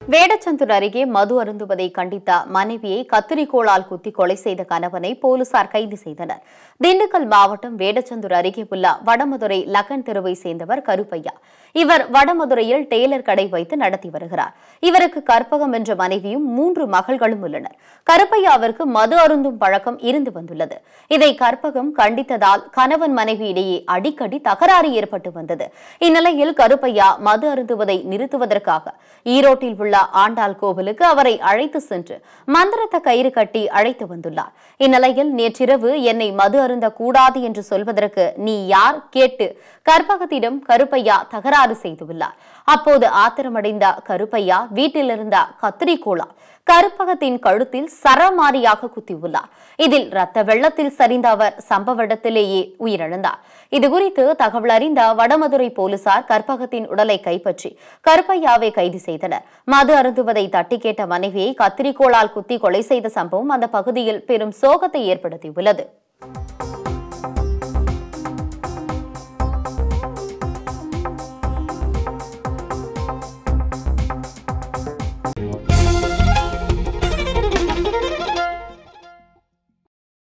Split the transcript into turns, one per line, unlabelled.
வேடச்சந்தூர் அருகே மது அருந்துவதை கண்டித்த மனைவியை கத்திரிக்கோளால் குத்தி கொலை செய்த கணவனை போலீசார் கைது செய்தனர் திண்டுக்கல் மாவட்டம் வேடச்சந்தூர் அருகே உள்ள வடமதுரை லக்கன் தெருவை சேர்ந்தவர் கருப்பையா இவர் வடமதுரையில் டெய்லர் கடை வைத்து நடத்தி வருகிறார் இவருக்கு கற்பகம் என்ற மனைவியும் மூன்று மகள்களும் உள்ளனர் கருப்பையாவிற்கு மது அருந்தும் பழக்கம் இருந்து வந்துள்ளது இதை கற்பகம் கண்டித்ததால் கணவன் மனைவி இடையே அடிக்கடி தகராறு ஏற்பட்டு வந்தது இந்நிலையில் கருப்பையா மது அருந்துவதை நிறுத்துவதற்காக ஈரோட்டில் உள்ள ஆண்டாள் கோவிலுக்கு அவரை அழைத்து சென்று மந்திரத்த கயிறு கட்டி அழைத்து வந்துள்ளார் இந்நிலையில் நேற்றிரவு என்னை மது அருந்த கூடாது என்று சொல்வதற்கு நீ யார் கேட்டு கற்பகத்திடம் கருப்பையா தகராறு செய்துள்ளார் அப்போது ஆத்திரமடைந்த கருப்பையா வீட்டில் இருந்த கத்திரிக்கோளால் கருப்பகத்தின் கழுத்தில் சரமாரியாக குத்தியுள்ளார் இதில் ரத்த வெள்ளத்தில் சரிந்த அவர் சம்பவ இடத்திலேயே உயிரிழந்தார் இதுகுறித்து தகவல் அறிந்த வடமதுரை போலீசார் கற்பகத்தின் உடலை கைப்பற்றி கருப்பையாவை கைது செய்தனர் மது அருந்துவதை தட்டி கேட்ட மனைவியை கத்திரிக்கோளால் குத்தி கொலை செய்த சம்பவம் அந்த பகுதியில் பெரும் சோகத்தை ஏற்படுத்தியுள்ளது